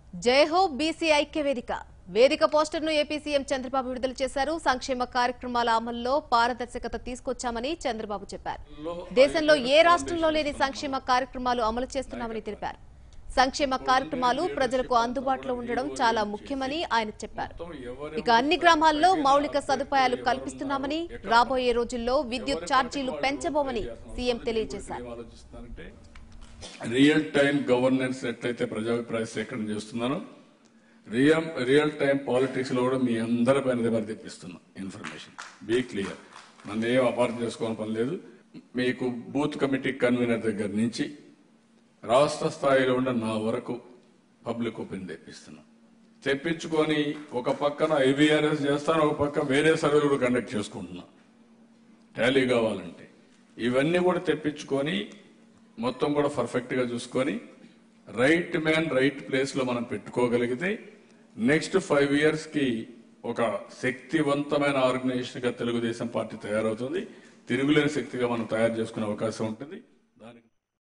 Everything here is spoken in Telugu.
జయహో బీసీ ఐక్య వేదిక వేదిక పోస్టర్ను ఏపీ సీఎం చంద్రబాబు విడుదల చేశారు సంక్షేమ కార్యక్రమాల అమల్లో పారదర్శకత తీసుకొచ్చామని చంద్రబాబు చెప్పారు దేశంలో ఏ రాష్ట్రంలో లేని సంక్షేమ కార్యక్రమాలు అమలు చేస్తున్నామని తెలిపారు సంక్షేమ కార్యక్రమాలు ప్రజలకు అందుబాటులో ఉండడం చాలా ముఖ్యమని ఆయన చెప్పారు ఇక అన్ని గ్రామాల్లో మౌలిక సదుపాయాలు కల్పిస్తున్నామని రాబోయే రోజుల్లో విద్యుత్ ఛార్జీలు పెంచబోమని సీఎం తెలియజేశారు ఏం ఆలోచిస్తున్నానంటే రియల్ టైం గవర్నెన్స్ ఎట్లయితే ప్రజాభిప్రాయ సేకరణ చేస్తున్నానో రియల్ రియల్ టైం పాలిటిక్స్ లో కూడా మీ అందరి పైన దగ్గర తెప్పిస్తున్నా ఇన్ఫర్మేషన్ బీ క్లియర్ నన్ను ఏం అపార్థం చేసుకోవాలని పని లేదు మీకు బూత్ కమిటీ కన్వీనర్ దగ్గర నుంచి రాష్ట్ర స్థాయిలో ఉన్న నా వరకు పబ్లిక్ ఒపీనియన్ తెప్పిస్తున్నా తెప్పించుకొని ఒక పక్కన ఐవీఆర్ఎస్ చేస్తాను ఒక పక్క వేరే సర్వేలు కూడా కండక్ట్ చేసుకుంటున్నా టాలీ కావాలంటే ఇవన్నీ కూడా తెప్పించుకొని మొత్తం కూడా పర్ఫెక్ట్ గా చూసుకొని రైట్ మ్యాన్ రైట్ ప్లేస్ లో మనం పెట్టుకోగలిగితే నెక్స్ట్ ఫైవ్ ఇయర్స్ కి ఒక శక్తివంతమైన ఆర్గనైజేషన్ గా తెలుగుదేశం పార్టీ తయారవుతుంది తిరుగులేని శక్తిగా మనం తయారు చేసుకునే అవకాశం ఉంటుంది